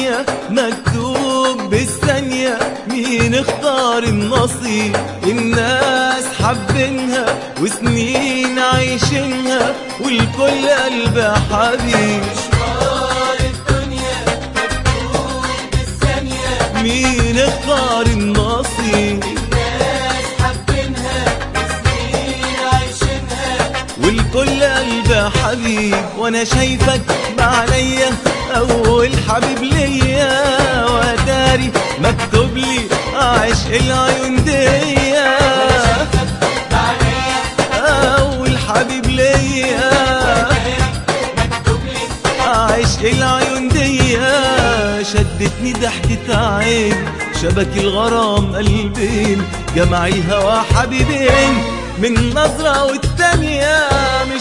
الدنيا مكتوب بالثانية مين اختار النصيب الناس حابينها وسنين عايشينها والكل قلب حبيب مشوار الدنيا مكتوب بالثانية مين اختار النصيب الناس حابينها سنين عايشينها والكل قلب حبيب وانا شايفك بعليا اول حبيب ليا وداري مكتوب لي عشق العيون ديا عليا اول حبيب ليا مكتوب لي عشق العيون ديا شدتني ضحكة عين شبك الغرام قلبين جمع الهوى حبيبين من نظرة والتانية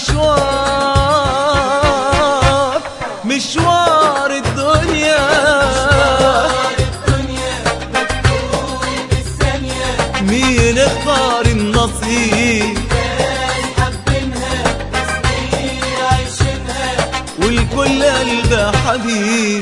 مشوار مشوار الدنيا مشوار الدنيا مكتوب بالثانية مين اختار النصيب ناس حابينها سنين عايشينها والكل قلب حبيب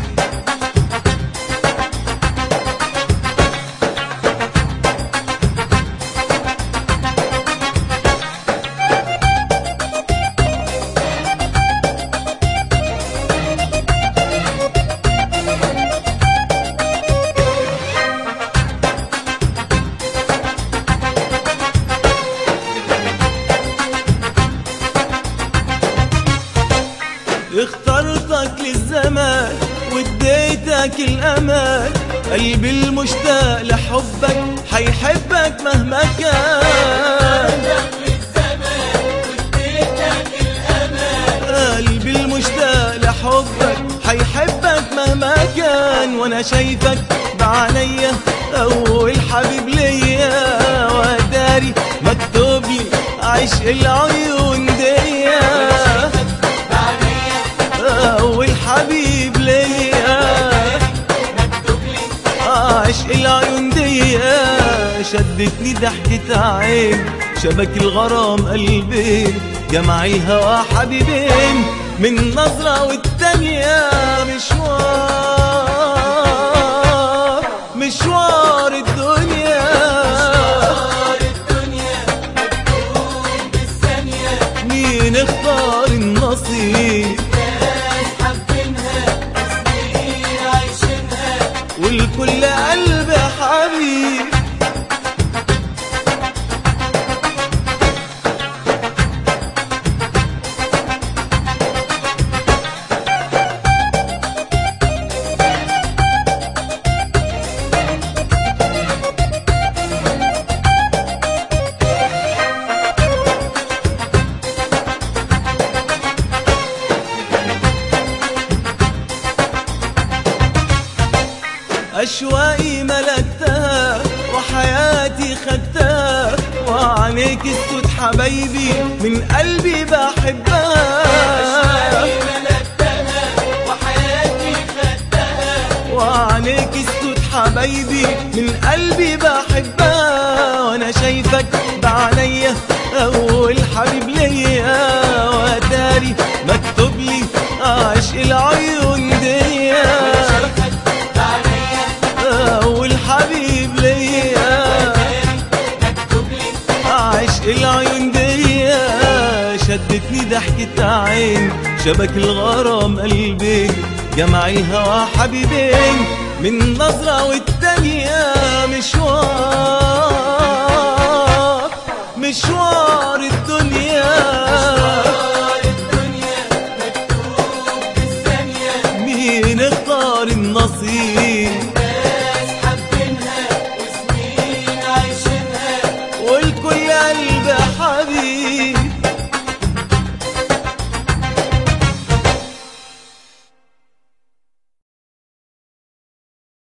اخترتك للزمان واديتك الامان قلبي المشتاق لحبك حيحبك مهما كان قلبي المشتاق لحبك حيحبك مهما كان وانا شايفك بعينيا اول حبيب ليا وداري مكتوب لي عشق العيون ديا اول حبيب ليا عشق العيون ديا شدتني ضحكة عين شبك الغرام قلبين جمع الهوى حبيبين من نظرة والتانية مشوار مشوار الدنيا مشوار الدنيا مكتوب بالثانية مين اختار النصيب ناس حابينها سنين عايشينها والكل قلب حبيب أشواقي ملكتها وحياتي خدتها وعليك اسكت حبايبي من قلبي بحبها ملكتها وحياتي خدتها وعليك اسكت حبايبي من قلبي بحبها وانا شايفك بعينيا اول حبيب ليا وداري مكتوب لي عشق العيون ديا اول حبيب ليا مكتوب لي عشق العيون ديا شدتني ضحكة عين شبك الغرام قلبين جمع الهوى حبيبين من نظرة والتانية مشوار مشوار الدنيا مشوار الدنيا مكتوب بالثانية مين اختار النصيب